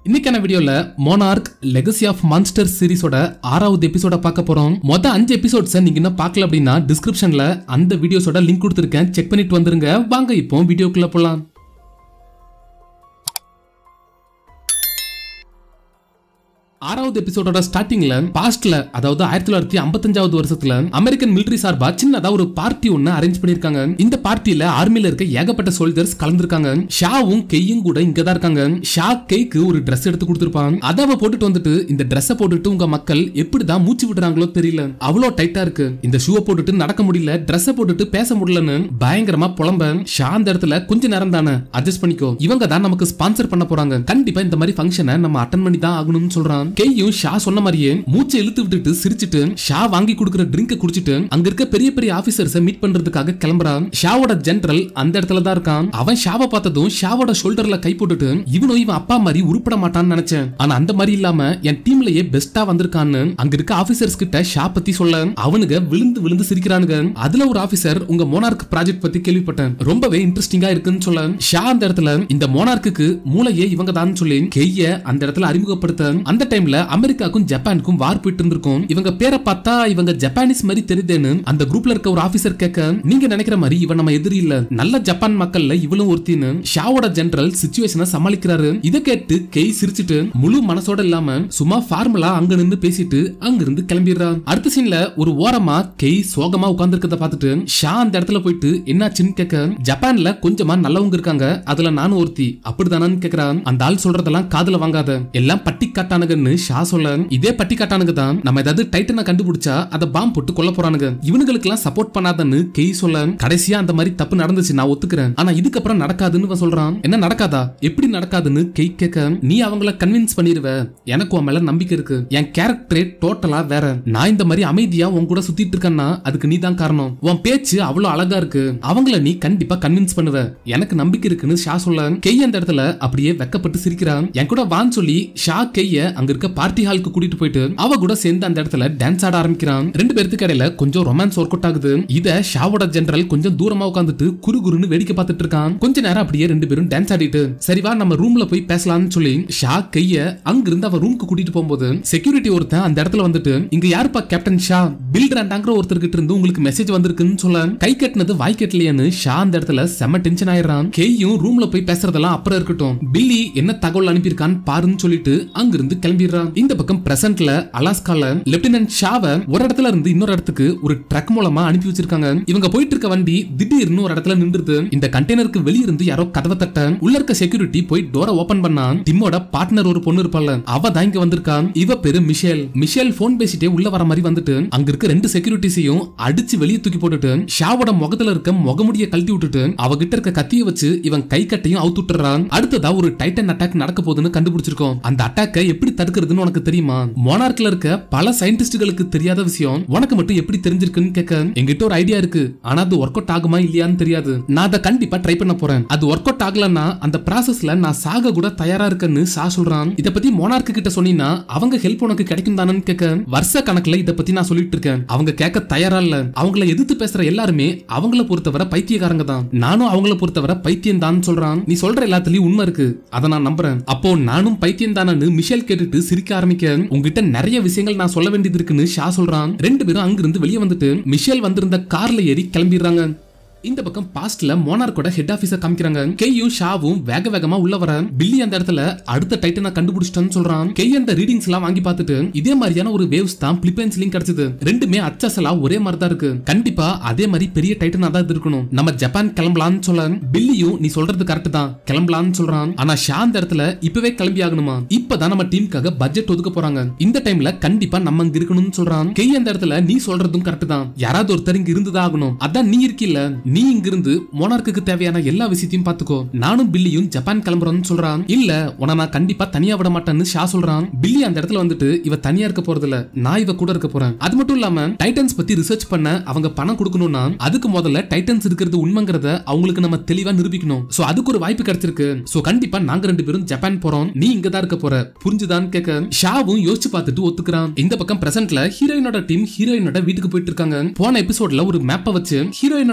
இன்னைக்கான வீடியோல Monarch Legacy of Monster சீரிஸோட ஆறாவது எபிசோட பார்க்க போறோம் மொத்த அஞ்சு எபிசோட்ஸை நீங்க இன்னும் பார்க்கல அப்படின்னா டிஸ்கிரிப்ஷன்ல அந்த வீடியோஸோட லிங்க் கொடுத்துருக்கேன் செக் பண்ணிட்டு வந்துருங்க வாங்க இப்போ வீடியோக்குள்ள போலாம் ஆறாவது எபிசோடோட ஸ்டார்டிங்ல பாஸ்ட்ல அதாவது ஆயிரத்தி தொள்ளாயிரத்தி ஐம்பத்தஞ்சாவது வருஷத்துல அமெரிக்கன் மிலிட்டரி சார்பா சின்னதா ஒரு பார்ட்டி ஒன்னு அரேஞ்ச் பண்ணிருக்காங்க இந்த பார்ட்டியில ஆர்மில இருக்க ஏகப்பட்ட சோல்ஜர்ஸ் கலந்துருக்காங்க ஷாவும் கெய்யும் கூட இங்க தான் இருக்காங்க ஷா கெய்க்கு ஒரு Dress எடுத்து கொடுத்துருப்பான் அதை அவ போட்டுட்டு வந்துட்டு இந்த Dress-அ போட்டுட்டு உங்க மக்கள் எப்படிதான் மூச்சு விடுறாங்களோ தெரியல அவ்வளோ டைட்டா இருக்கு இந்த ஷூவை போட்டுட்டு நடக்க முடியல Dress-அ போட்டுட்டு பேச முடியலன்னு பயங்கரமா புலம்ப ஷா அந்த இடத்துல கொஞ்ச நேரம் தானே அட்ஜஸ்ட் பண்ணிக்கோ இவங்க தான் நமக்கு ஸ்பான்சர் பண்ண போறாங்க கண்டிப்பா இந்த மாதிரி ஃபங்க்ஷனை நம்ம அட்டன் பண்ணி தான் ஆகணும்னு சொல்றான் கெய்யும் ஷா சொன்ன மாதிரியே மூச்சை இழுத்து விட்டுட்டு சிரிச்சிட்டு ஷா வாங்கி கொடுக்குற ட்ரிங்க குடிச்சிட்டு அங்க இருக்க பெரிய பெரிய ஆபீசர்ஸ மீட் பண்றதுக்காக கிளம்புறான் ஷாவோட ஜெனரல் அந்த இடத்துல தான் இருக்கான் அவன் ஷாவை பார்த்ததும் ஷாவோட ஷோல்டர்ல கை போட்டுட்டு இவனும் இவன் அப்பா மாதிரி உருப்பட மாட்டான்னு நினைச்சேன் ஆனா அந்த மாதிரி இல்லாம என் டீம்லயே பெஸ்டா வந்திருக்கான்னு அங்க இருக்க ஆபீசர்ஸ் கிட்ட ஷா பத்தி சொல்ல அவனுங்க விழுந்து விழுந்து சிரிக்கிறானுங்க அதுல ஒரு ஆபீசர் உங்க மோனார்க் ப்ராஜெக்ட் பத்தி கேள்விப்பட்டேன் ரொம்பவே இன்ட்ரெஸ்டிங்கா இருக்குன்னு சொல்ல ஷா அந்த இடத்துல இந்த மோனார்க்குக்கு மூளையே இவங்க தான் சொல்லி கெய்ய அந்த இடத்துல அறிமுகப்படுத்த அந்த டைம்ல அமெரிக்காக்கும் ஜப்பானுக்கும் வார் போயிட்டு இருந்திருக்கும் இவங்க பேரை பார்த்தா இவங்க ஜப்பானீஸ் மாதிரி தெரியுதேன்னு அந்த குரூப்ல இருக்க ஒரு ஆபீசர் கேட்க நீங்க நினைக்கிற மாதிரி இவன் நம்ம எதிரி இல்ல நல்ல ஜப்பான் மக்கள்ல இவளும் ஒருத்தின்னு ஷாவோட ஜெனரல் சுச்சுவேஷனை சமாளிக்கிறாரு இதை கேட்டு கெய் சிரிச்சிட்டு முழு மனசோட இல்லாம சும்மா ஃபார்முலா அங்க நின்னு பேசிட்டு அங்கிருந்து கிளம்பிடுறான் அடுத்த சீன்ல ஒரு ஓரமா கெய் சோகமா உட்கார்ந்திருக்கத பார்த்துட்டு ஷா அந்த இடத்துல போயிட்டு என்னாச்சுன்னு கேட்க ஜப்பான்ல கொஞ்சமா நல்லவங்க இருக்காங்க அதுல நானும் ஒருத்தி அப்படிதானான்னு கேக்குறான் அந்த ஆள் சொல்றதெல்லாம் காதுல வாங்காத எல்லாம் பட்டி காட்டானுங்கன்னு ஷா சொல்ல இதே பட்டி காட்டானுங்க தான் நம்ம ஏதாவது டைட்டனை கண்டுபிடிச்சா அதை பாம் போட்டு கொல்ல போறானுங்க இவனுங்களுக்கு எல்லாம் சப்போர்ட் பண்ணாதன்னு கெய் சொல்ல கடைசியா அந்த மாதிரி தப்பு நடந்துச்சு நான் ஒத்துக்கிறேன் ஆனா இதுக்கப்புறம் நடக்காதுன்னு இவன் சொல்றான் என்ன நடக்காதா எப்படி நடக்காதுன்னு கெய் கேட்க நீ அவங்கள கன்வின்ஸ் பண்ணிருவ எனக்கு உன் மேல நம்பிக்கை இருக்கு என் கேரக்டரே டோட்டலா வேற நான் இந்த மாதிரி அமைதியா உன் கூட சுத்திட்டு இருக்கேன்னா அதுக்கு நீ தான் காரணம் உன் பேச்சு அவ்வளவு அழகா இருக்கு அவங்கள நீ கண்டிப்பா கன்வின்ஸ் பண்ணுவ எனக்கு நம்பிக்கை இருக்குன்னு ஷா சொல்ல கெய் அந்த இடத்துல அப்படியே வெக்கப்பட்டு சிரிக்கிறான் என் கூட வான்னு சொல்லி ஷா கெய்ய அங்க இருக்க பார்ட்டி ஹாலுக்கு கூட்டிட்டு போயிட்டு அவ கூட சேர்ந்து அந்த இடத்துல டான்ஸ் ஆட ஆரம்பிக்கிறான் ரெண்டு பேருக்கு இடையில கொஞ்சம் ரொமான்ஸ் ஒர்க் அவுட் ஆகுது இத ஷாவோட ஜெனரல் கொஞ்சம் தூரமா உட்காந்துட்டு குறு குறுன்னு வேடிக்கை பார்த்துட்டு இருக்கான் கொஞ்ச நேரம் அப்படியே ரெண்டு பேரும் டான்ஸ் ஆடிட்டு சரி வா நம்ம ரூம்ல போய் பேசலாம்னு சொல்லி ஷா கைய அங்கிருந்து அவ ரூமுக்கு கூட்டிட்டு போகும்போது செக்யூரிட்டி ஒருத்தன் அந்த இடத்துல வந்துட்டு இங்க யாருப்பா கேப்டன் ஷா பில்ட்ராண்டாங்கிற ஒருத்தர்கிட்ட இருந்து உங்களுக்கு மெசேஜ் வந்திருக்குன்னு சொல்ல கை கட்டினது வாய் கட்டலையான்னு ஷா அந்த இடத்துல செம்ம டென்ஷன் ஆயிடுறான் கெய்யும் ரூம்ல போய் பேசுறதெல்லாம் அப்புறம் இருக்கட்டும் பில்லி என்ன தகவல் அனுப்பியிருக்கான்னு பாருன்னு சொல்லிட்டு அங்கிருந்து கிளம்பிடுறான் இந்த பக்கம் பிரசன்ட்ல அலாஸ்கால லெப்டினன்ட் ஷாவை ஒரு இடத்துல இருந்து இன்னொரு இடத்துக்கு ஒரு ட்ரக் மூலமா அனுப்பி வச்சிருக்காங்க இவங்க போயிட்டு இருக்க வண்டி திடீர்னு ஒரு இடத்துல நின்றுது இந்த கண்டெய்னருக்கு வெளியிருந்து யாரோ கதவை தட்ட உள்ள இருக்க செக்யூரிட்டி போய் டோரை ஓபன் பண்ணா டிம்மோட பார்ட்னர் ஒரு பொண்ணு இருப்பாள் அவ தான் இங்க வந்திருக்கா இவ பேரு மிஷேல் மிஷேல் போன் பேசிட்டே உள்ள வர மாதிரி வந்துட்டு அங்க இருக்க ரெண்டு செக்யூரிட்டிஸையும் அடிச்சு வெளியே தூக்கி போட்டுட்டு ஷாவோட முகத்துல இருக்க முகமுடிய கழட்டி விட்டுட்டு அவகிட்ட இருக்க கத்திய வச்சு இவன் கை கட்டையும் அவுத்து விட்டுறான் அடுத்ததா ஒரு டைட்டன் அட்டாக் நடக்க போகுதுன்னு கண்டுபிடிச்சிருக்கோம் அந்த அட்டாக்கை எப்படி தடுக்கிறதுன்னு உனக்கு தெரியுமா மோனார்க்ல இருக்க பல சயின்டிஸ்டுகளுக்கு தெரியாத விஷயம் உனக்கு மட்டும் எப்படி தெரிஞ்சிருக்குன்னு கேட்க என்கிட்ட ஒரு ஐடியா இருக்கு ஆனா அது ஒர்க் அவுட் ஆகுமா இல்லையான்னு தெரியாது நான் அதை கண்டிப்பா ட்ரை பண்ண போறேன் அது ஒர்க் அவுட் ஆகலன்னா அந்த ப்ராசஸ்ல நான் சாக கூட தயாரா இருக்கேன்னு சா சொல்றான் இத பத்தி மோனார்க்கு கிட்ட சொன்னீங்கன்னா அவங்க ஹெல்ப் உனக்கு கிடைக்கும் தானேன்னு கேட்க வருஷ கணக்குல இத பத்தி நான் சொல்லிட்டு இருக்கேன் அவங்க கேட்க தயாரா இல்ல அவங்கள எதிர்த்து பேசுற எல்லாருமே அவங்கள பொறுத்தவரை பைத்தியக்காரங்க தான் நானும் அவங்கள பொறுத்தவரை பைத்தியம் தான் சொல்றான் நீ சொல்ற எல்லாத்துலயும் உண்மை இருக்கு அதை நான் நம்புறேன் அப்போ நானும் பைத்தியம் தானு மிஷேல் கேட்டுட்டு சிரிக்க ஆரம்பிக்க உங்ககிட்ட நிறைய விஷயங்கள் நான் சொல்ல வேண்டியது இருக்குன்னு ஷா சொல்றான் ரெண்டு பேரும் அங்கிருந்து வெளியே வந்துட்டு மிஷேல் வந்திருந்த கார்ல ஏறி கிளம்பிடுறாங்க இந்த பக்கம் பாஸ்ட்ல மோனார்க்கோட ஹெட் ஆபீஸ காமிக்கிறாங்க கெய்யும் ஷாவும் வேக வேகமா உள்ள வர பில்லி அந்த இடத்துல அடுத்த டைட்டனை கண்டுபிடிச்சிட்டேன்னு சொல்றான் கெய் அந்த ரீடிங்ஸ் எல்லாம் வாங்கி பார்த்துட்டு இதே மாதிரியான ஒரு வேவ்ஸ் தான் பிலிப்பைன்ஸ்லயும் கிடைச்சது ரெண்டுமே அச்சசலா ஒரே மாதிரி தான் இருக்கு கண்டிப்பா அதே மாதிரி பெரிய டைட்டனா தான் இது இருக்கணும் நம்ம ஜப்பான் கிளம்பலாம்னு சொல்ல பில்லியும் நீ சொல்றது கரெக்ட் தான் கிளம்பலாம்னு சொல்றான் ஆனா ஷா அந்த இடத்துல இப்பவே கிளம்பி ஆகணுமா இப்பதான் நம்ம டீமுக்காக பட்ஜெட் ஒதுக்க போறாங்க இந்த டைம்ல கண்டிப்பா நம்ம இங்க இருக்கணும்னு சொல்றான் கெய் அந்த இடத்துல நீ சொல்றதும் கரெக்ட் தான் யாராவது ஒருத்தர் இங்க இருந்துதான் ஆகணும் அதான் நீ இருக்கில்ல நீ இங்கிருந்து மோனார்க்குக்கு தேவையான எல்லா விஷயத்தையும் பாத்துக்கோ நானும் பில்லியும் ஜப்பான் கிளம்புறோம்னு சொல்றான் இல்ல உன நான் கண்டிப்பா தனியா விட மாட்டேன்னு ஷா சொல்றான் பில்லி அந்த இடத்துல வந்துட்டு இவ தனியா இருக்க போறது இல்ல நான் இவ கூட இருக்க போறேன் அது மட்டும் இல்லாம டைட்டன்ஸ் பத்தி ரிசர்ச் பண்ண அவங்க பணம் கொடுக்கணும்னா அதுக்கு முதல்ல டைட்டன்ஸ் இருக்கிறது உண்மைங்கிறத அவங்களுக்கு நம்ம தெளிவா நிரூபிக்கணும் சோ அதுக்கு ஒரு வாய்ப்பு கிடைச்சிருக்கு சோ கண்டிப்பா நாங்க ரெண்டு பேரும் ஜப்பான் போறோம் நீ இங்க தான் இருக்க போற புரிஞ்சுதான்னு கேட்க ஷாவும் யோசிச்சு பார்த்துட்டு ஒத்துக்கிறான் இந்த பக்கம் பிரசன்ட்ல ஹீரோயினோட டீம் ஹீரோயினோட வீட்டுக்கு போயிட்டு இருக்காங்க போன எபிசோட்ல ஒரு மேப்பை வச்சு ஹீரோயினோட அப்பா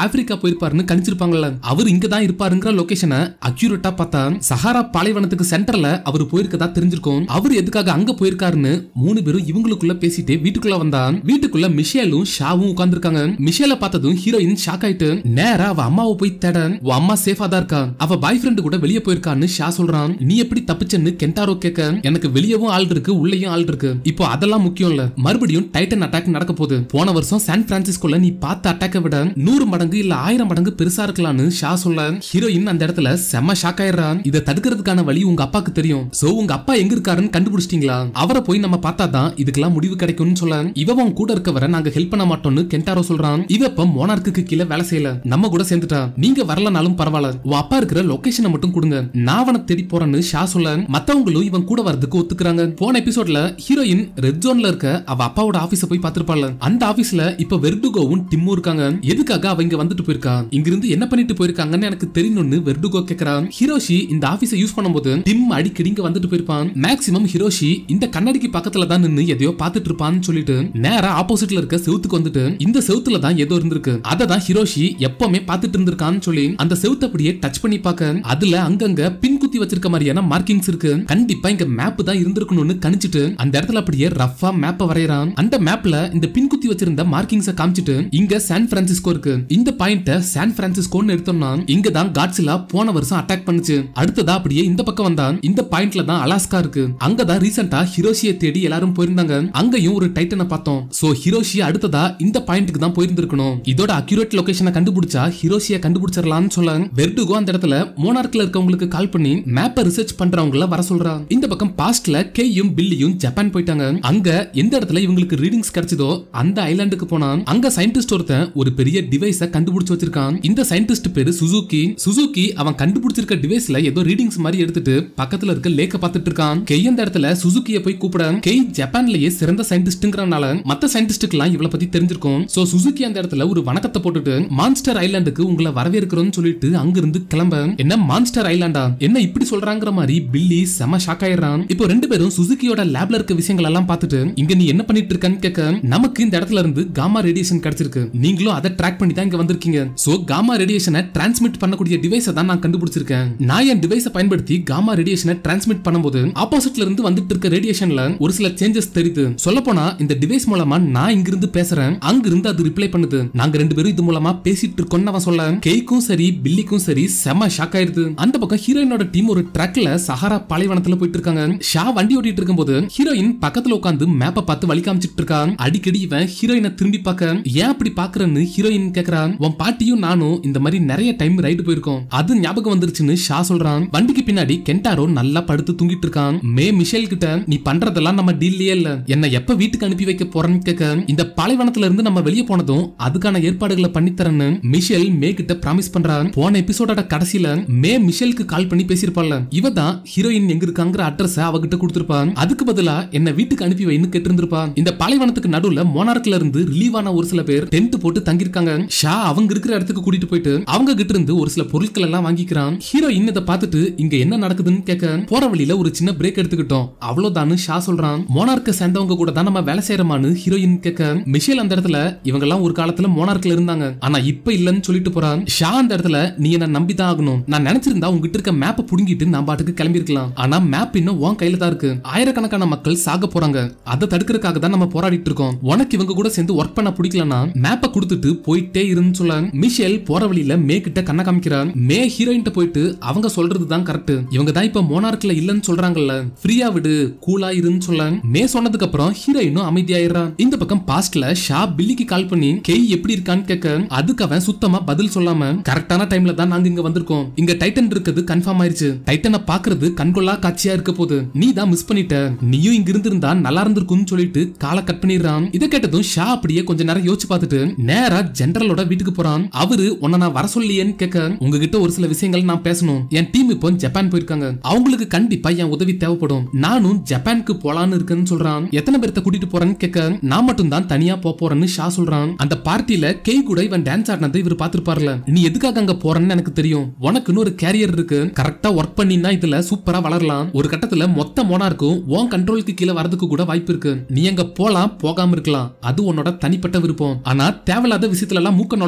ஆப்பிரிக்கா போயிருப்பாருன்னு கணிச்சிருப்பாங்கல்ல அவர் இங்க தான் இருப்பாருங்கிற லொகேஷனை அக்யூரேட்டா பார்த்தா சஹாரா பாலைவனத்துக்கு சென்டர்ல அவர் போயிருக்கதா தெரிஞ்சிருக்கும் அவர் எதுக்காக அங்க போயிருக்காருன்னு மூணு பேரும் இவங்களுக்குள்ள பேசிட்டு வீட்டுக்குள்ள வந்தா வீட்டுக்குள்ள மிஷேலும் ஷாவும் உட்கார்ந்திருக்காங்க மிஷேல பார்த்ததும் ஹீரோயின் ஷாக் ஆயிட்டு நேரா அவ அம்மாவை போய் தேட உன் அம்மா சேஃபா தான் இருக்கா அவ பாய் ஃப்ரெண்டு கூட வெளியே போயிருக்கான்னு ஷா சொல்றான் நீ எப்படி தப்பிச்சேன்னு கென்டாரோ கேட்க எனக்கு வெளியவும் ஆள் இருக்கு உள்ளேயும் ஆள் இருக்கு இப்போ அதெல்லாம் முக்கியம் இல்ல மறுபடியும் டைட்டன் அட்டாக் நடக்க போகுது போன வருஷம் சான் பிரான்சிஸ்கோல நீ பார்த்த அட்டாக்கை விட நூறு மடங்கு இல்ல ஆயிரம் மடங்கு பெருசா இருக்கலாம்னு ஷா சொல்ல ஹீரோயின் அந்த இடத்துல செம்ம ஷாக் ஆயிடுறான் இதை தடுக்கிறதுக்கான வழி உங்க அப்பாக்கு தெரியும் சோ உங்க அப்பா எங்க இருக்காருன்னு கண்டுபிடிச்சிட்டீங்களா அவரை போய் நம்ம பார்த்தா தான் இதுக்கெல்லாம் முடிவு கிடைக்கும்னு சொல்ல இவ உன் கூட இருக்கவரை நாங்க ஹெல்ப் பண்ண மாட்டோம்னு கென்டாரோ சொல்றான் இவ இப்ப மோனார்க்கு கீழே வேலை செய்யல நம்ம கூட சேர்ந்துட்டா நீங்க வரலனாலும் பரவாயில்ல உன் அப்பா இருக்கிற லொகேஷனை மட்டும் கொடுங்க நான் அவனை தேடி போறேன்னு ஷா சொல்ல மத்தவங்களும் இவன் கூட வரதுக்கு ஒத்துக்குறாங்க போன எபிசோட்ல ஹீரோயின் ரெட் ஜோன்ல இருக்க அவ அப்பாவோட ஆபீஸ போய் பார்த்திருப்பாள் அந்த ஆபீஸ்ல இப்ப வெர்டுகோவும் டிம்மும் இருக்காங்க எதுக்காக அவ இங்க வந்துட்டு போயிருக்கா இங்கிருந்து என்ன பண்ணிட்டு போயிருக்காங்கன்னு எனக்கு தெரியணும்னு வெர்டுகோ கேக்குறான் ஹிரோஷி இந்த ஆபீஸை யூஸ் பண்ணும்போது டிம் அடிக்கடி இங்க வந்துட்டு போயிருப்பான் மேக்ஸிமம் ஹிரோஷி இந்த கண்ணாடிக்கு பக்கத்துல தான் நின்னு எதையோ பார்த்துட்டு இருப்பான்னு சொல்லிட்டு நேரா ஆப்போசிட்ல இருக்க செவுத்துக்கு வந்துட்டு இந்த செவுத்துல தான் ஏதோ இருந்திருக்கு அதை தான் ஹிரோஷி எப்பவுமே பார்த்துட்டு இருந்திருக்கான்னு சொல்லி அந்த செவுத்த அப்படியே டச் பண்ணி பார்க்க அதுல அங்கங்க பின் குத்தி வச்சிருக்க மாதிரியான மார்க்கிங்ஸ் இருக்கு கண்டிப்பா இங்க மேப் தான் இருந்திருக்கணும்னு கணிச்சிட்டு அந்த இடத்துல அப்படியே ரஃபா மேப்பை வரையறான் அந்த மேப்ல இந்த பின் குத்தி வச்சிருந்த மார்க்கிங்ஸ காமிச்சிட்டு இங்க சான் பிரான்சிஸ்கோ இருக்கு இந்த பாயிண்ட சான் பிரான்சிஸ்கோன்னு எடுத்தோம்னா இங்க தான் காட்ஸிலா போன வருஷம் அட்டாக் பண்ணுச்சு அடுத்ததா அப்படியே இந்த பக்கம் வந்தான் இந்த பாயிண்ட்ல தான் அலாஸ்கா இருக்கு அங்க தான் ரீசெண்டா ஹிரோஷியை தேடி எல்லாரும் போயிருந்தாங்க அங்கேயும் ஒரு டைட்டனை பார்த்தோம் சோ ஹிரோஷி அடுத்ததா இந்த பாயிண்ட்டுக்கு தான் போயிருந்திருக்கணும் இதோட அக்யூரேட் லொகேஷனை கண்டுபிடிச்சா ஹிரோஷியை கண்டுபிடிச்சிடலாம்னு சொல்ல வெர்டுகோ அந்த இடத்துல மோனார்க்ல இருக்கவங்களுக்கு கால் பண்ணி மேப்பை ரிசர்ச் பண்றவங்கள வர சொல்றா இந்த பக்கம் பாஸ்ட்ல கேயும் பில்லியும் ஜப்பான் போயிட்டாங்க அங்க எந்த இடத்துல இவங்களுக்கு ரீடிங்ஸ் கிடைச்சதோ அந்த ஐலாண்டுக்கு போனா அங்க சயின்டிஸ்ட் ஒருத்தன் ஒரு பெரிய டிவைஸ கண்டுபிடிச்சு வச்சிருக்கான் இந்த சயின்டிஸ்ட் பேரு சுசுகி சுசுகி அவன் கண்டுபிடிச்சிருக்க டிவைஸ்ல ஏதோ ரீடிங்ஸ் மாதிரி எடுத்துட்டு பக்கத்துல இருக்க லேக்க பார்த்துட்டு இருக்கான் கெய் அந்த இடத்துல சுசுகியை போய் கூப்பிட கெய் ஜப்பான்லயே சிறந்த சயின்டிஸ்ட்ங்கறனால மத்த சயின்டிஸ்டுக்கெல்லாம் இவளை பத்தி தெரிஞ்சிருக்கும் சோ சுசுகி அந்த இடத்துல ஒரு வணக்கத்தை போட்டுட்டு மான்ஸ்டர் ஐலாண்டுக்கு உங்களை வரவேற்கிறோம்னு சொல்லிட்டு அங்கிருந்து கிளம்ப என்ன மான்ஸ்டர் ஐலாண்டா என்ன இப்படி சொல்றாங்கிற மாதிரி பில்லி செம ஷாக் ஆயிடுறான் இப்போ ரெண்டு பேரும் சுசுகியோட லேப்ல இருக்க விஷயங்கள் எல்லாம் பார்த்துட்டு இங்க நீ என்ன பண்ணிட்டு இருக்கன்னு கேட்க நமக்கு இந்த இடத்துல இருந்து காமா ரேடியேஷன் கிடைச்சிருக்கு நீங்களும் அதை ட்ராக் பண்ணி தான் இங்க வந்திருக்கீங்க சோ காமா ரேடியேஷனை டிரான்ஸ்மிட் பண்ணக்கூடிய டிவைஸை தான் நான் கண்டுபிடிச்சிருக்கேன் நான் என் டிவைஸை பயன்படுத்தி காமா ரேடியேஷனை டிரான்ஸ்மிட் பண்ணும்போது ஆப்போசிட்ல இருந்து வந்துட்டு இருக்க ரேடியேஷன்ல ஒரு சில சேஞ்சஸ் தெரியுது சொல்ல போனா இந்த டிவைஸ் மூலமா நான் இங்கிருந்து பேசுறேன் அங்கிருந்து அது ரிப்ளை பண்ணுது நாங்க ரெண்டு பேரும் இது மூலமா பேசிட்டு இருக்கோம்னு அவன் சொல்ல கேக்கும் சரி பில்லிக்கும் சரி செம ஷாக் ஆயிருது அந்த பக்கம் ஹீரோயினோட டீம் ஒரு ட்ரக்ல சஹாரா பாலைவனத்துல போயிட்டு இருக்காங்க ஷா வண்டி ஓட்டிட்டு இருக்கும்போது ஹீரோயின் பக்கத்துல உட்காந்து மேப்பை பார்த்து வழி காமிச்சிட்டு இருக்கான் அடிக்கடி இவன் ஹீரோயினை திரும்பி பார்க்க ஏன் அப்படி பாக்குறன்னு ஹீரோயின் கேக்குறான் உன் பாட்டியும் நானும் இந்த மாதிரி நிறைய டைம் ரைடு போயிருக்கோம் அது ஞாபகம் வந்துருச்சுன்னு ஷா சொல்றான் வண்டிக்கு பின்னாடி கென்டாரோ நல்லா படுத்து தூங்கிட்டு இருக்கான் மே மிஷேல் கிட்ட நீ பண்றதெல்லாம் நம்ம டீல்லயே இல்ல என்ன எப்ப வீட்டுக்கு அனுப்பி வைக்க போறேன்னு கேட்க இந்த பாலைவனத்துல இருந்து நம்ம வெளியே போனதும் அதுக்கான ஏற்பாடுகளை பண்ணித்தரேன்னு மிஷேல் மே கிட்ட ப்ராமிஸ் பண்றான் போன எபிசோடோட கடைசியில மே மிஷேலுக்கு கால் பண்ணி பேசியிருப்பாள்ல இவ தான் ஹீரோயின் எங்க இருக்காங்கிற அட்ரஸ் அவகிட்ட கொடுத்திருப்பான் அதுக்கு பதிலா என்ன வீட்டுக்கு அனுப்பி வைன்னு கேட்டிருந்திருப்பான் இந்த பாலைவனத்துக்கு நடுவுல மோனார்க்ல இருந்து ரிலீவ் ஆன ஒரு சில பேர் டென்ட் போட்டு தங்கியிருக்காங்க ஷா அவங்க இருக்கிற இடத்துக்கு கூட்டிட்டு போயிட்டு அவங்க கிட்ட இருந்து ஒரு சில பொருட்கள் எல்லாம் வாங்கிக்கிறான் ஹீரோயின் இதை பார்த்துட்டு இங்க என்ன நடக்குதுன்னு கேட்க போற வழியில ஒரு சின்ன பிரேக் எடுத்துக்கிட்டோம் அவ்வளவுதான்னு ஷா சொல்றான் மோனார்க்க சேர்ந்தவங்க கூட தான் நம்ம வேலை செய்யறோமான்னு ஹீரோயின் கேட்க மிஷேல் அந்த இடத்துல இவங்க எல்லாம் ஒரு காலத்துல மோனார்க்ல இருந்தாங்க ஆனா இப்ப இல்லன்னு சொல்லிட்டு போறான் ஷா அந்த இடத்துல நீ என்ன நம்பிதான் ஆகணும் நான் நினைச்சிருந்தா உங்ககிட்ட இருக்க மேப்பை புடுங்கிட்டு நான் பாட்டுக்கு கிளம்பி இருக்கலாம் ஆனா மேப் இன்னும் உன் கையில தான் இருக்கு ஆயிரக்கணக்கான மக்கள் சாக போறாங்க அதை தடுக்கிறதுக்காக தான் நம்ம போராடிட்டு இருக்கோம் உனக்கு இவங்க கூட சேர்ந்து ஒர்க் பண்ண பிடிக்கலனா மேப்பை கொடுத்துட்டு போயிட்டே இருன்னு சொல்ல மிஷேல் போற வழியில மே கிட்ட கண்ண காமிக்கிறான் மே ஹீரோயின் போயிட்டு அவங்க சொல்றது தான் கரெக்ட் இவங்க தான் இப்ப மோனார்க்ல இல்லன்னு சொல்றாங்கல்ல ஃப்ரீயா விடு கூலா இருன்னு சொல்ல மே சொன்னதுக்கு அப்புறம் ஹீரோயினும் அமைதியாயிடுறான் இந்த பக்கம் பாஸ்ட்ல ஷா பில்லிக்கு கால் பண்ணி கெய் எப்படி இருக்கான்னு கேட்க அதுக்கு அவன் சுத்தமா பதில் சொல்லாம கரெக்டான டைம்ல தான் நாங்க இங்க வந்திருக்கோம் இங்க டைட்டன் இருக்கிறது கன்ஃபார்ம் ஆயிருச்சு டைட்டனை பாக்குறது கண்கொள்ளா காட்சியா இருக்க போகுது நீ தான் மிஸ் பண்ணிட்ட நீயும் இங்க இருந்திருந்தா நல்லா இருந்திருக்கும்னு சொல்லிட்டு காலை கட் பண்ணிடுறான் இதை கேட்டதும் ஷா அப்படியே கொஞ்ச நேரம் யோசிச்சு பார்த்துட்டு நேரா ஜெனரலோட வீட்டுக்கு போறான் அவரு உன்னை நான் வர சொல்லியேன்னு கேட்க உங்ககிட்ட ஒரு சில விஷயங்கள் நான் பேசணும் என் டீம் இப்போ ஜப்பான் போயிருக்காங்க அவங்களுக்கு கண்டிப்பா என் உதவி தேவைப்படும் நானும் ஜப்பானுக்கு போலான்னு இருக்கேன்னு சொல்றான் எத்தனை பேர்த்த கூட்டிட்டு போறேன்னு கேட்க நான் மட்டும் தான் தனியா போக போறேன்னு ஷா சொல்றான் அந்த பார்ட்டியில கெய் கூட இவன் டான்ஸ் ஆடினதை இவர் பாத்துருப்பார்ல நீ எதுக்காக அங்க போறேன்னு எனக்கு தெரியும் உனக்குன்னு ஒரு கேரியர் இருக்கு கரெக்டா ஒர்க் பண்ணினா இதுல சூப்பரா வளரலாம் ஒரு கட்டத்துல மொத்த மோனாருக்கும் உன் கண்ட்ரோலுக்கு கீழே வரதுக்கு கூட வாய்ப்பு இருக்கு நீ அங்க போலாம் போகாம இருக்கலாம் அது உன்னோட தனிப்பட்ட விருப்பம் ஆனா தேவையில்லாத விஷயத்துல எல்லாம் மூக்க நுழைச்சு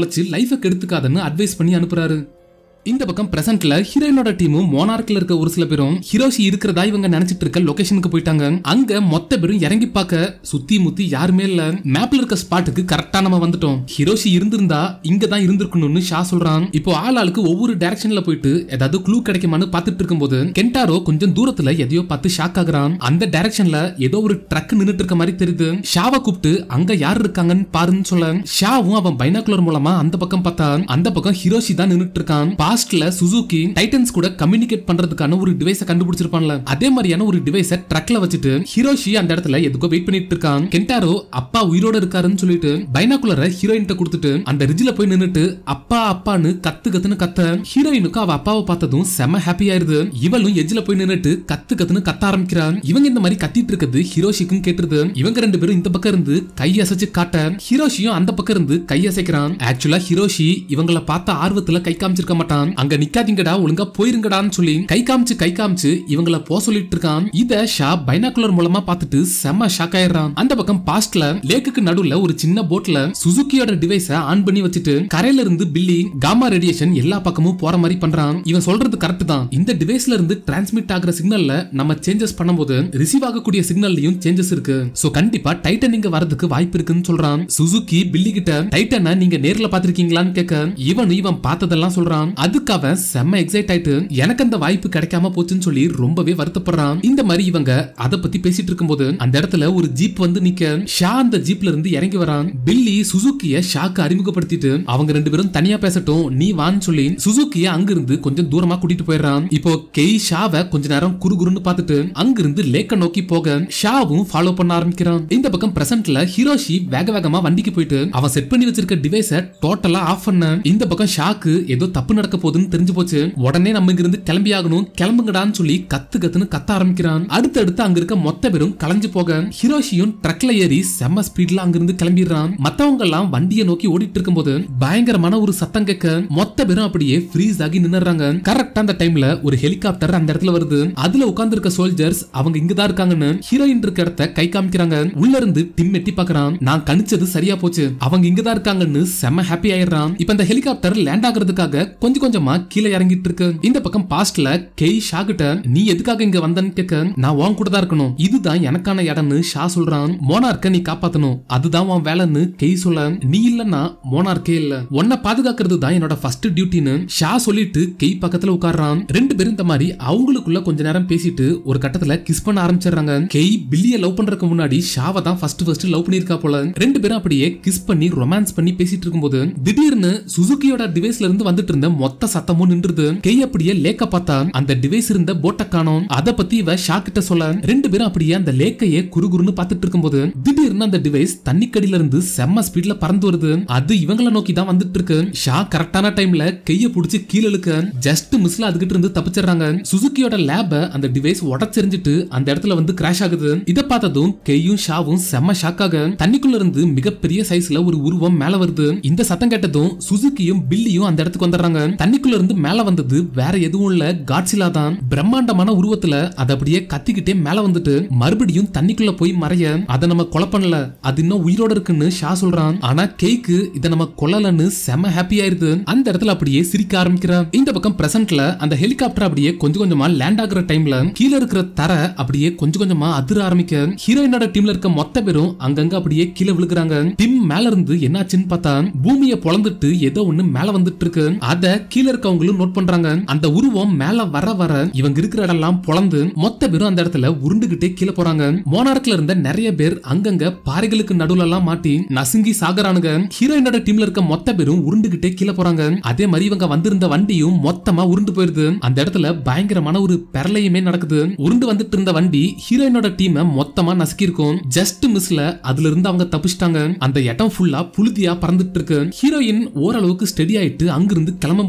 வச்சு லைஃபை கெடுத்துக்காதன்னு அட்வைஸ் பண்ணி அனுப்புறாரு இந்த பக்கம் பிரசன்ட்ல ஹீரோயினோட டீமும் மோனார்க்ல இருக்க ஒரு சில பேரும் ஹிரோஷி இருக்கிறதா இவங்க நினைச்சிட்டு இருக்க லொகேஷனுக்கு போயிட்டாங்க அங்க மொத்த பேரும் இறங்கி பார்க்க சுத்தி முத்தி யாருமே இல்ல மேப்ல இருக்க ஸ்பாட்டுக்கு கரெக்டா நம்ம வந்துட்டோம் ஹிரோஷி இருந்திருந்தா இங்க தான் இருந்திருக்கணும்னு ஷா சொல்றான் இப்போ ஆள் ஆளுக்கு ஒவ்வொரு டைரக்ஷன்ல போயிட்டு ஏதாவது க்ளூ கிடைக்குமான்னு பார்த்துட்டு இருக்கும்போது கென்டாரோ கொஞ்சம் தூரத்துல எதையோ பார்த்து ஷாக் ஆகுறான் அந்த டைரக்ஷன்ல ஏதோ ஒரு ட்ரக் நின்னுட்டு இருக்க மாதிரி தெரியுது ஷாவை கூப்பிட்டு அங்க யார் இருக்காங்கன்னு பாருன்னு சொல்ல ஷாவும் அவன் பைனாக்குலர் மூலமா அந்த பக்கம் பார்த்தா அந்த பக்கம் ஹிரோஷி தான் நின்னுட்டு இருக்கான் பாஸ்ட்ல சுசுகி டைட்டன்ஸ் கூட கம்யூனிகேட் பண்றதுக்கான ஒரு டிவைஸ கண்டுபிடிச்சிருப்பான்ல அதே மாதிரியான ஒரு டிவைஸ ட்ரக்ல வச்சுட்டு ஹிரோஷி அந்த இடத்துல எதுக்கோ வெயிட் பண்ணிட்டு இருக்கான் கென்டாரோ அப்பா உயிரோட இருக்காருன்னு சொல்லிட்டு பைனாக்குலரை ஹீரோயின்ட்ட கொடுத்துட்டு அந்த ரிட்ஜில போய் நின்னுட்டு அப்பா அப்பான்னு கத்து கத்துன்னு கத்த ஹீரோயினுக்கு அவ அப்பாவை பார்த்ததும் செம ஹாப்பி ஆயிருது இவளும் எஜ்ஜில போய் நின்னுட்டு கத்து கத்துன்னு கத்த ஆரம்பிக்கிறான் இவங்க இந்த மாதிரி கத்திட்டு இருக்கிறது ஹிரோஷிக்கும் கேட்டுருது இவங்க ரெண்டு பேரும் இந்த பக்கம் இருந்து கை அசைச்சு காட்ட ஹிரோஷியும் அந்த பக்கம் இருந்து கை அசைக்கிறான் ஆக்சுவலா ஹிரோஷி இவங்கள பார்த்த ஆர்வத்துல கை காமிச்சிருக்க மாட்டான் அங்க நிக்காதீங்கடா ஒழுங்கா போயிருங்கடான்னு சொல்லி கை காமிச்சு கை காமிச்சு இவங்கள போ சொல்லிட்டு இருக்கான் இத ஷா பைனாக்குலர் மூலமா பார்த்துட்டு செம்ம ஷாக் ஆயிடுறான் அந்த பக்கம் பாஸ்ட்ல லேக்குக்கு நடுவுல ஒரு சின்ன போட்ல சுசுகியோட டிவைஸ ஆன் பண்ணி வச்சுட்டு கரையில இருந்து பில்லி காமா ரேடியேஷன் எல்லா பக்கமும் போற மாதிரி பண்றான் இவன் சொல்றது கரெக்ட் தான் இந்த டிவைஸ்ல இருந்து டிரான்ஸ்மிட் ஆகுற சிக்னல்ல நம்ம சேஞ்சஸ் பண்ணும்போது ரிசீவ் ஆகக்கூடிய சிக்னல்லையும் சேஞ்சஸ் இருக்கு சோ கண்டிப்பா டைட்டன் இங்க வரதுக்கு வாய்ப்பு இருக்குன்னு சொல்றான் சுசுகி பில்லி கிட்ட டைட்டனை நீங்க நேர்ல பாத்திருக்கீங்களான்னு கேட்க இவன் இவன் பார்த்ததெல்லாம் சொல்றான் அதுக்கு அவன் செம்ம எக்ஸைட் ஆயிட்டு எனக்கு அந்த வாய்ப்பு கிடைக்காம போச்சுன்னு சொல்லி ரொம்பவே வருத்தப்படுறான் இந்த மாதிரி இவங்க அத பத்தி பேசிட்டு இருக்கும்போது அந்த இடத்துல ஒரு ஜீப் வந்து நிக்க ஷா அந்த ஜீப்ல இருந்து இறங்கி வரான் பில்லி சுசுக்கிய ஷாக்கு அறிமுகப்படுத்திட்டு அவங்க ரெண்டு பேரும் தனியா பேசட்டும் நீ வான்னு சொல்லி சுசுக்கிய அங்கிருந்து கொஞ்சம் தூரமா கூட்டிட்டு போயிடுறான் இப்போ கெய் ஷாவை கொஞ்ச நேரம் குறுகுறுன்னு பார்த்துட்டு அங்கிருந்து லேக்க நோக்கி போக ஷாவும் ஃபாலோ பண்ண ஆரம்பிக்கிறான் இந்த பக்கம் பிரசன்ட்ல ஹிரோஷி வேக வேகமா வண்டிக்கு போயிட்டு அவன் செட் பண்ணி வச்சிருக்க டிவைஸ டோட்டலா ஆஃப் பண்ண இந்த பக்கம் ஷாக்கு ஏதோ தப்பு நடக்க போகுதுன்னு தெரிஞ்சு போச்சு உடனே நம்ம இங்க இருந்து கிளம்பி ஆகணும் கிளம்புங்கடான்னு சொல்லி கத்து கத்துன்னு கத்த ஆரம்பிக்கிறான் அடுத்தடுத்து அங்க இருக்க மொத்த பேரும் கலைஞ்சு போக ஹிரோஷியும் ட்ரக்ல ஏறி செம்ம ஸ்பீட்ல அங்கிருந்து கிளம்பிடுறான் மத்தவங்க எல்லாம் வண்டியை நோக்கி ஓடிட்டு இருக்கும்போது பயங்கரமான ஒரு சத்தம் கேட்க மொத்த பேரும் அப்படியே ஃப்ரீஸ் ஆகி நின்னுறாங்க கரெக்டா அந்த டைம்ல ஒரு ஹெலிகாப்டர் அந்த இடத்துல வருது அதுல உட்கார்ந்து இருக்க சோல்ஜர்ஸ் அவங்க இங்கதான் இருக்காங்கன்னு ஹீரோயின் இருக்க இடத்த கை காமிக்கிறாங்க உள்ள இருந்து டிம் எட்டி பாக்குறான் நான் கணிச்சது சரியா போச்சு அவங்க இங்கதான் இருக்காங்கன்னு செம்ம ஹாப்பி ஆயிடுறான் இப்ப இந்த ஹெலிகாப்டர் லேண்ட் ஆகுறதுக்காக கொஞ்சம் கொஞ்சமா கீழே இறங்கிட்டு இருக்கு இந்த பக்கம் பாஸ்ட்ல கெய் ஷா கிட்ட நீ எதுக்காக இங்க வந்தன்னு கேட்க நான் உன் கூட தான் இருக்கணும் இதுதான் எனக்கான இடம்னு ஷா சொல்றான் மோனார்க்க நீ காப்பாத்தணும் அதுதான் உன் வேலைன்னு கெய் சொல்ல நீ இல்லன்னா மோனார்க்கே இல்ல உன்னை பாதுகாக்கிறது தான் என்னோட ஃபர்ஸ்ட் டியூட்டின்னு ஷா சொல்லிட்டு கெய் பக்கத்துல உட்கார்றான் ரெண்டு பேரும் இந்த மாதிரி அவங்களுக்குள்ள கொஞ்ச நேரம் பேசிட்டு ஒரு கட்டத்துல கிஸ் பண்ண ஆரம்பிச்சிடுறாங்க கெய் பில்லிய லவ் பண்றதுக்கு முன்னாடி ஷாவை தான் ஃபர்ஸ்ட் ஃபர்ஸ்ட் லவ் பண்ணிருக்கா போல ரெண்டு பேரும் அப்படியே கிஸ் பண்ணி ரொமான்ஸ் பண்ணி பேசிட்டு இருக்கும்போது திடீர்னு சுசுகியோட டிவைஸ்ல இருந்து வந்துட்டு இருந்த மொத்த சத்தமும் நின்றுது கெய் அப்படியே லேக்க பார்த்தா அந்த டிவைஸ் இருந்த போட்டை காணோம் அத பத்தி இவ ஷா கிட்ட சொல்ல ரெண்டு பேரும் அப்படியே அந்த லேக்கையே குறுகுறுன்னு பார்த்துட்டு இருக்கும்போது திடீர்னு அந்த டிவைஸ் தண்ணிக்கடியில இருந்து செம்ம ஸ்பீட்ல பறந்து வருது அது இவங்கள நோக்கி தான் வந்துட்டு இருக்கு ஷா கரெக்டான டைம்ல கைய புடிச்சு கீழ இழுக்க ஜஸ்ட் மிஸ்ல அதுகிட்ட இருந்து தப்பிச்சிடுறாங்க சுசுகியோட லேப அந்த டிவைஸ் உடச்செறிஞ்சிட்டு அந்த இடத்துல வந்து கிராஷ் ஆகுது இத பார்த்ததும் கெய்யும் ஷாவும் செம்ம ஷாக்காக தண்ணிக்குள்ள இருந்து மிகப்பெரிய சைஸ்ல ஒரு உருவம் மேல வருது இந்த சத்தம் கேட்டதும் சுசுகியும் பில்லியும் அந்த இடத்துக்கு வந்துடுறாங்க தண்ணிக்குள்ள இருந்து மேல வந்தது வேற எதுவும் இல்ல காட்சிலா தான் பிரம்மாண்டமான உருவத்துல அது அப்படியே கத்திக்கிட்டே மேல வந்துட்டு மறுபடியும் தண்ணிக்குள்ள போய் மறைய அதை நம்ம கொலை பண்ணல அது இன்னும் உயிரோட இருக்குன்னு ஷா சொல்றான் ஆனா கேக்கு இதை நம்ம கொல்லலன்னு செம ஹாப்பி ஆயிருது அந்த இடத்துல அப்படியே சிரிக்க ஆரம்பிக்கிறான் இந்த பக்கம் பிரசன்ட்ல அந்த ஹெலிகாப்டர் அப்படியே கொஞ்சம் கொஞ்சமா லேண்ட் ஆகுற டைம்ல கீழ இருக்கிற தர அப்படியே கொஞ்சம் கொஞ்சமா அதிர ஆரம்பிக்க ஹீரோயினோட டீம்ல இருக்க மொத்த பேரும் அங்கங்க அப்படியே கீழே விழுகுறாங்க டிம் மேல இருந்து என்னாச்சுன்னு பார்த்தா பூமியை பொளந்துட்டு ஏதோ ஒண்ணு மேல வந்துட்டு இருக்கு அத கீழ இருக்கவங்களும் நோட் பண்றாங்க அந்த உருவம் மேல வர வர இவங்க இருக்கிற இடம்லாம் பொளந்து மொத்த பேரும் அந்த இடத்துல உருண்டுகிட்டே கீழே போறாங்க மோனார்க்ல இருந்த நிறைய பேர் அங்கங்க பாறைகளுக்கு நடுவுல எல்லாம் மாட்டி நசுங்கி சாகரானுங்க ஹீரோயினோட டீம்ல இருக்க மொத்த பேரும் உருண்டுகிட்டே கீழே போறாங்க அதே மாதிரி இவங்க வந்திருந்த வண்டியும் மொத்தமா உருண்டு போயிருது அந்த இடத்துல பயங்கரமான ஒரு பெரலையுமே நடக்குது உருண்டு வந்துட்டு இருந்த வண்டி ஹீரோயினோட டீமை மொத்தமா நசுக்கி இருக்கும் ஜஸ்ட் மிஸ்ல அதுல இருந்து அவங்க தப்பிச்சிட்டாங்க அந்த இடம் ஃபுல்லா புழுதியா பறந்துட்டு இருக்கு ஹீரோயின் ஓரளவுக்கு ஸ்டெடி ஆயிட்டு அங்கிருந்து கிளம்பும் போது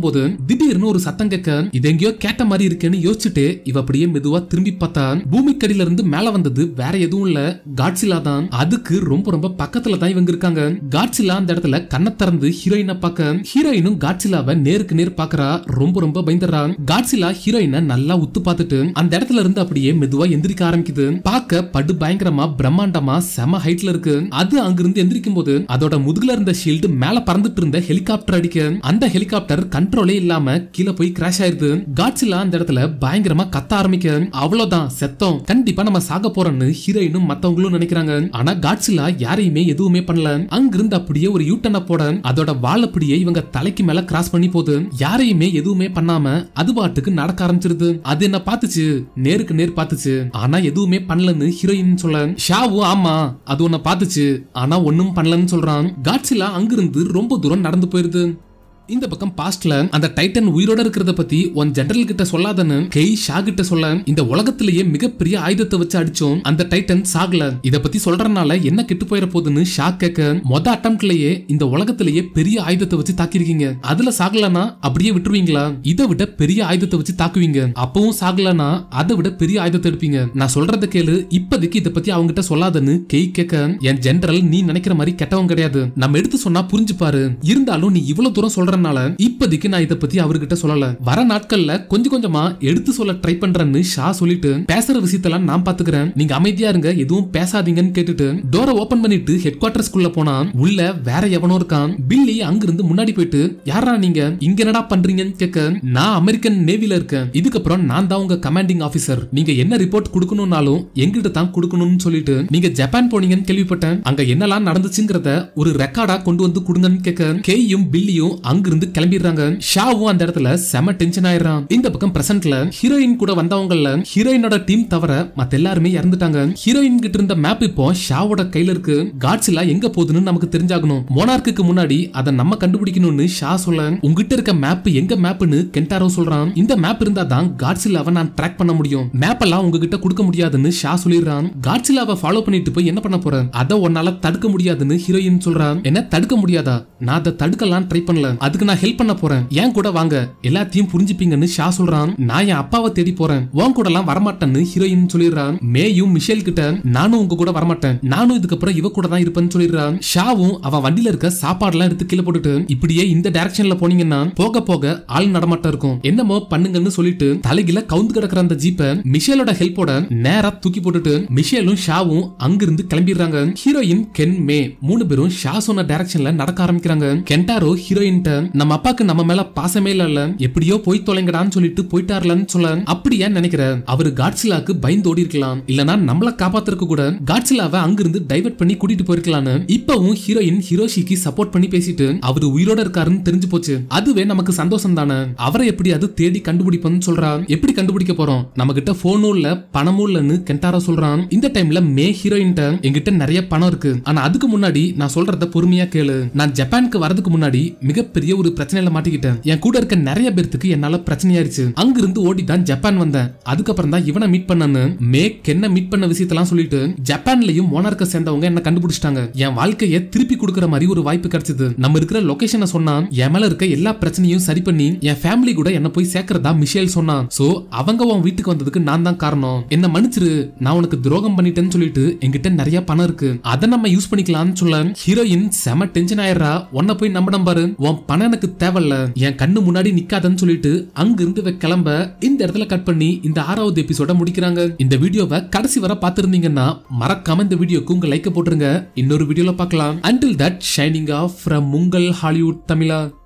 போது திடீர்னு ஒரு சத்தம் கேட்க இது எங்கேயோ கேட்ட மாதிரி இருக்கேன்னு யோசிச்சுட்டு இவ அப்படியே மெதுவா திரும்பி பார்த்தா பூமிக்கடியில இருந்து மேல வந்தது வேற எதுவும் இல்ல காட்சிலா தான் அதுக்கு ரொம்ப ரொம்ப பக்கத்துல தான் இவங்க இருக்காங்க காட்சிலா அந்த இடத்துல கண்ணை திறந்து ஹீரோயினை பார்க்க ஹீரோயினும் காட்சிலாவை நேருக்கு நேர் பாக்குறா ரொம்ப ரொம்ப பயந்துடுறா காட்சிலா ஹீரோயினை நல்லா உத்து பார்த்துட்டு அந்த இடத்துல இருந்து அப்படியே மெதுவா எந்திரிக்க ஆரம்பிக்குது பார்க்க படு பயங்கரமா பிரம்மாண்டமா செம ஹைட்ல இருக்கு அது அங்கிருந்து எந்திரிக்கும் போது அதோட முதுகுல இருந்த ஷீல்டு மேல பறந்துட்டு இருந்த ஹெலிகாப்டர் அடிக்க அந்த ஹெலிகாப்டர் கண்ட்ரோலே இல்லாம கீழே போய் கிராஷ் ஆயிருது காட்சிலா அந்த இடத்துல பயங்கரமா கத்த ஆரம்பிக்க அவ்வளவுதான் செத்தோம் கண்டிப்பா நம்ம சாக போறோம்னு ஹீரோயினும் மத்தவங்களும் நினைக்கிறாங்க ஆனா காட்சிலா யாரையுமே எதுவுமே பண்ணல அங்கிருந்து அப்படியே ஒரு யூட்டனை போட அதோட வால் அப்படியே இவங்க தலைக்கு மேல கிராஸ் பண்ணி போகுது யாரையுமே எதுவுமே பண்ணாம அது பாட்டுக்கு நடக்க ஆரம்பிச்சிருது அது என்ன பார்த்துச்சு நேருக்கு நேர் பார்த்துச்சு ஆனா எதுவுமே பண்ணலன்னு ஹீரோயின் சொல்ல ஷாவும் ஆமா அது உன்னை பார்த்துச்சு ஆனா ஒண்ணும் பண்ணலன்னு சொல்றான் காட்சிலா அங்கிருந்து ரொம்ப தூரம் நடந்து போயிருது இந்த பக்கம் பாஸ்ட்ல அந்த டைட்டன் உயிரோட இருக்கிறத பத்தி உன் ஜெனரல் கிட்ட சொல்லாதன்னு கெய் ஷா கிட்ட சொல்ல இந்த உலகத்திலேயே மிகப்பெரிய ஆயுதத்தை வச்சு அடிச்சோம் அந்த டைட்டன் சாகல இத பத்தி சொல்றதுனால என்ன கெட்டு போயிட போகுதுன்னு ஷா கேட்க மொத அட்டம்ப்ட்லயே இந்த உலகத்திலேயே பெரிய ஆயுதத்தை வச்சு தாக்கிருக்கீங்க அதுல சாகலனா அப்படியே விட்டுருவீங்களா இதை விட பெரிய ஆயுதத்தை வச்சு தாக்குவீங்க அப்பவும் சாகலனா அதை விட பெரிய ஆயுதத்தை எடுப்பீங்க நான் சொல்றத கேளு இப்போதைக்கு இத பத்தி அவங்க கிட்ட சொல்லாதன்னு கெய் கேட்க என் ஜெனரல் நீ நினைக்கிற மாதிரி கெட்டவன் கிடையாது நம்ம எடுத்து சொன்னா புரிஞ்சுப்பாரு இருந்தாலும் நீ இவ்வளவு தூரம் சொல்றனால இப்போதைக்கு நான் இத பத்தி அவர்கிட்ட சொல்லல வர நாட்கள்ல கொஞ்சம் கொஞ்சமா எடுத்து சொல்ல ட்ரை பண்றேன்னு ஷா சொல்லிட்டு பேசுற விஷயத்தெல்லாம் நான் பாத்துக்கிறேன் நீங்க அமைதியா இருங்க எதுவும் பேசாதீங்கன்னு கேட்டுட்டு டோரை ஓபன் பண்ணிட்டு ஹெட் குவார்டர்ஸ்குள்ள போனா உள்ள வேற எவனோ இருக்கான் பில்லி அங்கிருந்து முன்னாடி போயிட்டு யாரா நீங்க இங்க என்னடா பண்றீங்கன்னு கேட்க நான் அமெரிக்கன் நேவில இருக்கேன் இதுக்கப்புறம் நான் தான் உங்க கமாண்டிங் ஆபீசர் நீங்க என்ன ரிப்போர்ட் கொடுக்கணும்னாலும் எங்கிட்ட தான் கொடுக்கணும்னு சொல்லிட்டு நீங்க ஜப்பான் போனீங்கன்னு கேள்விப்பட்டேன் அங்க என்னெல்லாம் நடந்துச்சுங்கிறத ஒரு ரெக்கார்டா கொண்டு வந்து கொடுங்கன்னு கேட்க கேயும் பில்லியும் அங்கிருந்து கிளம்பிடுறாங்க ஷாவும் அந்த இடத்துல செம டென்ஷன் ஆயிடுறான் இந்த பக்கம் பிரசன்ட்ல ஹீரோயின் கூட வந்தவங்கல ஹீரோயினோட டீம் தவிர மத்த எல்லாருமே இறந்துட்டாங்க ஹீரோயின் கிட்ட இருந்த மேப் இப்போ ஷாவோட கையில இருக்கு காட்ஸிலா எங்க போகுதுன்னு நமக்கு தெரிஞ்சாகணும் மோனார்க்குக்கு முன்னாடி அதை நம்ம கண்டுபிடிக்கணும்னு ஷா சொல்ல உங்ககிட்ட இருக்க மேப் எங்க மேப்னு கென்டாரோ சொல்றான் இந்த மேப் இருந்தா தான் காட்ஸிலாவை நான் ட்ராக் பண்ண முடியும் மேப் எல்லாம் உங்ககிட்ட கொடுக்க முடியாதுன்னு ஷா சொல்லிடுறான் காட்ஸிலாவை ஃபாலோ பண்ணிட்டு போய் என்ன பண்ண போறேன் அதை உன்னால தடுக்க முடியாதுன்னு ஹீரோயின் சொல்றான் என்ன தடுக்க முடியாதா நான் அதை தடுக்கலாம் ட்ரை பண்ணல அதுக்கு நான் ஹெல்ப் பண்ண போறேன் ஏன் கூட வாங்க எல்லாத்தையும் புரிஞ்சுப்பீங்கன்னு ஷா சொல்றான் நான் என் அப்பாவை தேடி போறேன் உன் கூட எல்லாம் வரமாட்டேன்னு ஹீரோயின் சொல்லிடுறான் மேயும் மிஷேல் கிட்ட நானும் உங்க கூட வரமாட்டேன் நானும் இதுக்கப்புறம் இவ கூட தான் இருப்பேன்னு சொல்லிடுறான் ஷாவும் அவன் வண்டியில இருக்க சாப்பாடுலாம் எடுத்து கீழே போட்டுட்டு இப்படியே இந்த டைரக்ஷன்ல போனீங்கன்னா போக போக ஆள் நடமாட்டம் இருக்கும் என்னமோ பண்ணுங்கன்னு சொல்லிட்டு தலைகில கவுந்து கிடக்குற அந்த ஜீப்பை மிஷேலோட ஹெல்ப்போட நேரா தூக்கி போட்டுட்டு மிஷேலும் ஷாவும் அங்கிருந்து கிளம்பிடுறாங்க ஹீரோயின் கென் மே மூணு பேரும் ஷா சொன்ன டைரக்ஷன்ல நடக்க ஆரம்பிக்கிறாங்க கென்டாரோ ஹீரோயின்ட்ட நம்ம அப்பாக்கு நம்ம மேல பாசமே இல்ல எப்படியோ போய் தொலைங்கடான்னு சொல்லிட்டு போயிட்டார்லன்னு சொல்ல அப்படியே நினைக்கிற அவரு காட்சிலாக்கு பயந்து ஓடி இருக்கலாம் இல்லனா நம்மள காப்பாத்துறதுக்கு கூட காட்சிலாவை அங்கிருந்து டைவர்ட் பண்ணி கூட்டிட்டு போயிருக்கலாம்னு இப்பவும் ஹீரோயின் ஹிரோஷிக்கு சப்போர்ட் பண்ணி பேசிட்டு அவரு உயிரோட இருக்காருன்னு தெரிஞ்சு போச்சு அதுவே நமக்கு சந்தோஷம் தானே அவரை எப்படி அது தேடி கண்டுபிடிப்போம்னு சொல்றான் எப்படி கண்டுபிடிக்க போறோம் நம்ம கிட்ட போனும் இல்ல பணமும் இல்லன்னு கென்டாரோ சொல்றான் இந்த டைம்ல மே ஹீரோயின்ட்ட என்கிட்ட நிறைய பணம் இருக்கு ஆனா அதுக்கு முன்னாடி நான் சொல்றத பொறுமையா கேளு நான் ஜப்பானுக்கு வரதுக்கு முன்னாடி மிகப்பெரிய ஒரு பிரச்சனையில மாட்டிக்கிட்டேன் என் கூட இருக்க நிறைய பேர்த்துக்கு என்னால பிரச்சனையாயிருச்சு அங்கிருந்து ஓடி தான் ஜப்பான் வந்தேன் அதுக்கப்புறம் தான் இவனை மீட் பண்ணனு மே கென்ன மீட் பண்ண விஷயத்தெல்லாம் சொல்லிட்டு ஜப்பான்லயும் மோனார்க்க சேர்ந்தவங்க என்ன கண்டுபிடிச்சிட்டாங்க என் வாழ்க்கைய திருப்பி கொடுக்கற மாதிரி ஒரு வாய்ப்பு கிடைச்சது நம்ம இருக்கிற லொகேஷனை சொன்னா என் மேல இருக்க எல்லா பிரச்சனையும் சரி பண்ணி என் ஃபேமிலி கூட என்ன போய் சேர்க்கறதா மிஷேல் சொன்னான் சோ அவங்க உன் வீட்டுக்கு வந்ததுக்கு நான் தான் காரணம் என்ன மன்னிச்சிரு நான் உனக்கு துரோகம் பண்ணிட்டேன்னு சொல்லிட்டு என்கிட்ட நிறைய பணம் இருக்கு அதை நம்ம யூஸ் பண்ணிக்கலாம்னு சொல்ல ஹீரோயின் செம டென்ஷன் ஆயிடுறா உன்னை போய் நம்பிடம் பாரு உன் பணம் எனக்கு தேவையில்ல என் கண்ணு முன்னாடி நிக்காதன்னு சொல்லிட்டு அங்கிருந்து இவ கிளம்ப இந்த இடத்துல கட் பண்ணி இந்த ஆறாவது எபிசோட முடிக்கிறாங்க இந்த வீடியோவை கடைசி வரை பார்த்திருந்தீங்கன்னா மறக்காம இந்த வீடியோக்கு உங்க லைக்க போட்டுருங்க இன்னொரு வீடியோல பார்க்கலாம் until that signing off from உங்கள் ஹாலிவுட் தமிழா